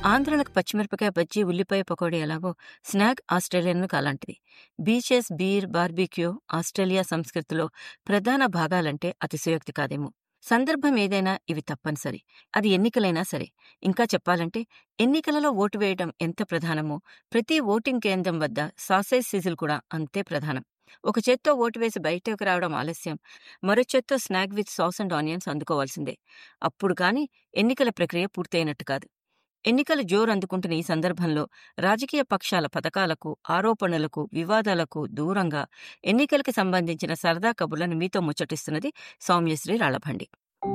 ఆంధ్రులకు పచ్చిమిరపకాయ బజ్జీ ఉల్లిపాయ పకోడీ ఎలాగో స్నాక్ ఆస్ట్రేలియన్లకు అలాంటిది బీచెస్ బీర్ బార్బిక్యూ ఆస్ట్రేలియా సంస్కృతిలో ప్రధాన భాగాలంటే అతిశయోక్తి కాదేమో సందర్భం ఏదైనా ఇవి తప్పనిసరి అది ఎన్నికలైనా సరే ఇంకా చెప్పాలంటే ఎన్నికలలో ఓటు వేయడం ఎంత ప్రధానమో ప్రతి ఓటింగ్ కేంద్రం వద్ద సాసేజ్ సీజులు కూడా అంతే ప్రధానం ఒక చేత్తో ఓటు వేసి బయటకు రావడం ఆలస్యం మరో చేత్తో snack with sauce and onions అందుకోవాల్సిందే అప్పుడు కానీ ఎన్నికల ప్రక్రియ పూర్తయినట్టు కాదు ఎన్నికల జోరు అందుకుంటున్న ఈ సందర్భంలో రాజకీయ పక్షాల పథకాలకు ఆరోపణలకు వివాదాలకు దూరంగా ఎన్నికలకు సంబంధించిన సరదా కబుర్లను మీతో ముచ్చటిస్తున్నది సౌమ్యశ్రీ రాళ్లభండి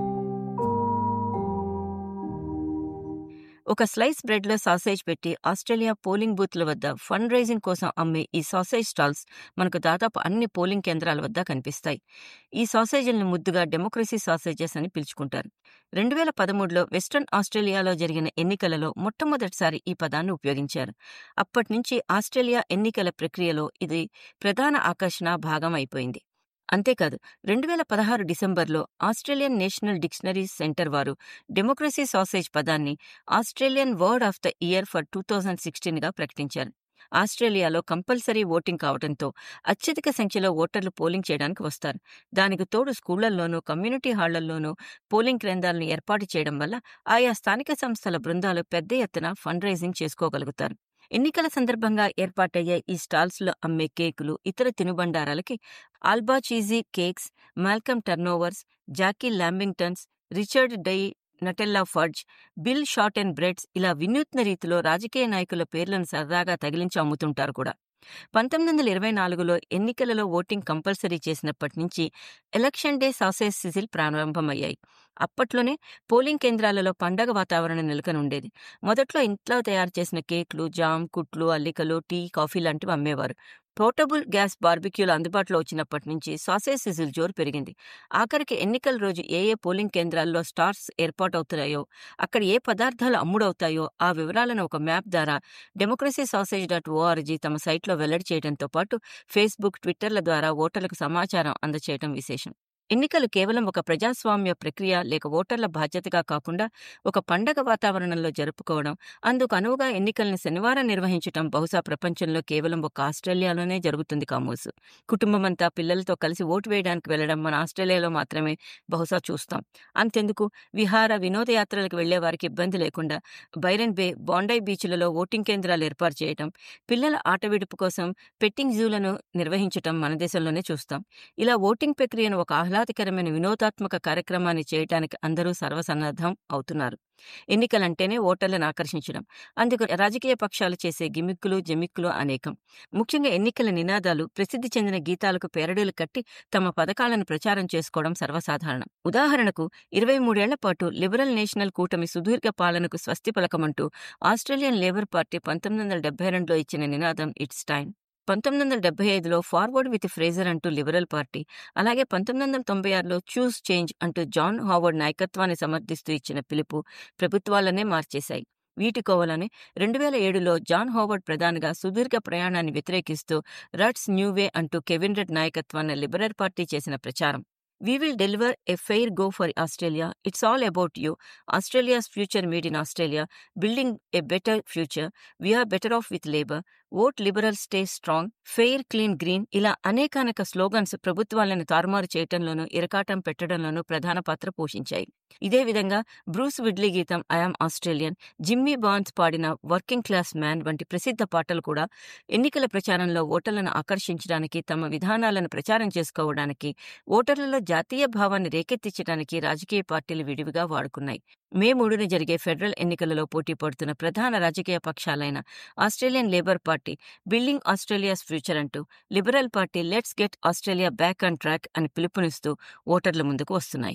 ఒక స్లైస్ బ్రెడ్లో సాసేజ్ పెట్టి ఆస్ట్రేలియా పోలింగ్ బూత్ల వద్ద ఫండ్ రైజింగ్ కోసం అమ్మే ఈ సాసేజ్ స్టాల్స్ మనకు దాదాపు అన్ని పోలింగ్ కేంద్రాల వద్ద కనిపిస్తాయి ఈ సాసేజీలను ముద్దుగా డెమోక్రసీ సాసేజెస్ అని పిలుచుకుంటారు రెండు వేల పదమూడులో వెస్ట్రన్ ఆస్ట్రేలియాలో జరిగిన ఎన్నికలలో మొట్టమొదటిసారి ఈ పదాన్ని ఉపయోగించారు అప్పటి నుంచి ఆస్ట్రేలియా ఎన్నికల ప్రక్రియలో ఇది ప్రధాన ఆకర్షణ భాగం అయిపోయింది అంతేకాదు రెండు వేల పదహారు డిసెంబర్లో ఆస్ట్రేలియన్ నేషనల్ డిక్షనరీ సెంటర్ వారు డెమోక్రసీ సాసేజ్ పదాన్ని Australian word of the year for two thousand సిక్స్టీన్గా ప్రకటించారు ఆస్ట్రేలియాలో కంపల్సరీ ఓటింగ్ కావడంతో అత్యధిక సంఖ్యలో ఓటర్లు పోలింగ్ చేయడానికి వస్తారు దానికి తోడు స్కూళ్లలోనూ కమ్యూనిటీ హాళ్లలోనూ పోలింగ్ కేంద్రాలను ఏర్పాటు చేయడం వల్ల ఆయా స్థానిక సంస్థల బృందాలు పెద్ద ఎత్తున ఫండ్ రైజింగ్ చేసుకోగలుగుతారు ఎన్నికల సందర్భంగా ఏర్పాటయ్యే ఈ స్టాల్స్లో అమ్మే కేకులు ఇతర తినుబండారాలకి Alba cheesy cakes Malcolm turnovers Jackie lambingtons Richard Di Nutella fudge Bill short and breads ఇలా వినూత్న రీతిలో రాజకీయ నాయకుల పేర్లను సరదాగా తగిలించి అమ్ముతుంటారు కూడా పంతొమ్మిది వందల ఇరవై నాలుగులో ఎన్నికలలో ఓటింగ్ కంపల్సరీ చేసినప్పటి నుంచి ఎలక్షన్ డే సాసేజ్ సిజిల్ ప్రారంభమయ్యాయి అప్పట్లోనే పోలింగ్ కేంద్రాలలో పండగ వాతావరణం నెలకొనుండేది మొదట్లో ఇంట్లో తయారు చేసిన కేక్లు జామ్ కుట్లు అల్లికలు టీ కాఫీ లాంటివి అమ్మేవారు పోర్టబుల్ గ్యాస్ బార్బిక్యూలు అందుబాటులో వచ్చినప్పటి నుంచి సాసేజ్ సిజిల్ జోరు పెరిగింది ఆఖరికి ఎన్నికల రోజు ఏ ఏ పోలింగ్ కేంద్రాల్లో స్టార్స్ ఏర్పాటవుతున్నాయో అక్కడ ఏ పదార్థాలు అమ్ముడవుతాయో ఆ వివరాలను ఒక మ్యాప్ ద్వారా డెమోక్రసీ సాసేజ్ డాట్ ఓఆర్జీ తమ సైట్లో వెల్లడి చేయడంతో పాటు ఫేస్బుక్ ట్విట్టర్ల ద్వారా ఓటర్లకు సమాచారం అందచేయడం విశేషం ఎన్నికలు కేవలం ఒక ప్రజాస్వామ్య ప్రక్రియ లేక ఓటర్ల బాధ్యతగా కాకుండా ఒక పండగ వాతావరణంలో జరుపుకోవడం అందుకు అనువుగా ఎన్నికల్ని శనివారం నిర్వహించడం బహుశా ప్రపంచంలో కేవలం ఒక ఆస్ట్రేలియాలోనే జరుగుతుంది కామోసు కుటుంబమంతా పిల్లలతో కలిసి ఓటు వేయడానికి వెళ్లడం మన ఆస్ట్రేలియాలో మాత్రమే బహుశా చూస్తాం అంతెందుకు విహార వినోదయాత్రలకు వెళ్లే వారికి ఇబ్బంది లేకుండా బైరన్ బే బాండై బీచ్లలో ఓటింగ్ కేంద్రాలు ఏర్పాటు చేయడం పిల్లల ఆట విడుపు కోసం పెట్టింగ్ జూలను నిర్వహించడం మన దేశంలోనే చూస్తాం ఇలా ఓటింగ్ ప్రక్రియను ఒక ఆహ్లాదకరమైన వినోదాత్మక కార్యక్రమాన్ని చేయడానికి అందరూ సర్వసన్నద్ధం అవుతున్నారు ఎన్నికలంటేనే ఓటర్లను ఆకర్షించడం అందుకు రాజకీయ పక్షాలు చేసే గిమిక్కులు జమిక్కులు అనేకం ముఖ్యంగా ఎన్నికల నినాదాలు ప్రసిద్ధి చెందిన గీతాలకు పేరడీలు కట్టి తమ పథకాలను ప్రచారం చేసుకోవడం సర్వసాధారణం ఉదాహరణకు ఇరవై మూడేళ్ల పాటు లిబరల్ నేషనల్ కూటమి సుదీర్ఘ పాలనకు స్వస్తి పలకమంటూ ఆస్ట్రేలియన్ లేబర్ పార్టీ పంతొమ్మిది వందల డెబ్బై రెండులో ఇచ్చిన నినాదం ఇట్స్ టైం పంతొమ్మిది వందల డెబ్బై ఐదులో ఫార్వర్డ్ విత్ ఫ్రేజర్ అంటూ లిబరల్ పార్టీ అలాగే పంతొమ్మిది వందల తొంభై ఆరులో చూస్ చేంజ్ అంటూ జాన్ హావర్డ్ నాయకత్వాన్ని సమర్థిస్తూ ఇచ్చిన పిలుపు ప్రభుత్వాలనే మార్చేశాయి వీటి కోవలనే రెండు వేల ఏడులో జాన్ హోవర్డ్ ప్రధానిగా సుదీర్ఘ ప్రయాణాన్ని వ్యతిరేకిస్తూ రట్స్ న్యూవే అంటూ కెవిన్ రెడ్ నాయకత్వాన్ని లిబరల్ పార్టీ చేసిన ప్రచారం we will deliver a fair go for Australia it's all about you Australia's future made in Australia building a better future we're better off with Labor vote Liberal stay strong fair clean green ఇలా అనేకానేక slogans ప్రభుత్వాలను తారుమారు చేయటంలోనూ ఇరకాటం పెట్టడంలోనూ ప్రధాన పాత్ర పోషించాయి ఇదే విధంగా Bruce విడ్లీ గీతం ఐఆమ్ ఆస్ట్రేలియన్ జిమ్మీ బాన్స్ పాడిన వర్కింగ్ క్లాస్ మ్యాన్ వంటి ప్రసిద్ధ పాటలు కూడా ఎన్నికల ప్రచారంలో ఓటర్లను ఆకర్షించడానికి తమ విధానాలను ప్రచారం చేసుకోవడానికి ఓటర్లలో జాతీయ భావాన్ని రేకెత్తించడానికి రాజకీయ పార్టీలు విడివిగా వాడుకున్నాయి మే మూడున జరిగే ఫెడరల్ ఎన్నికలలో పోటీ పడుతున్న ప్రధాన రాజకీయ పక్షాలైన Australian Labor Party building Australia's future అంటూ Liberal Party let's get Australia back on track అని పిలుపునిస్తూ ఓటర్ల ముందుకు వస్తున్నాయి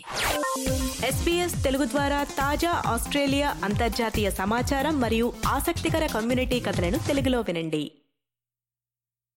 ఎస్పీఎస్ తెలుగు ద్వారా తాజా ఆస్ట్రేలియా అంతర్జాతీయ సమాచారం మరియు ఆసక్తికర కమ్యూనిటీ కథలను తెలుగులో వినండి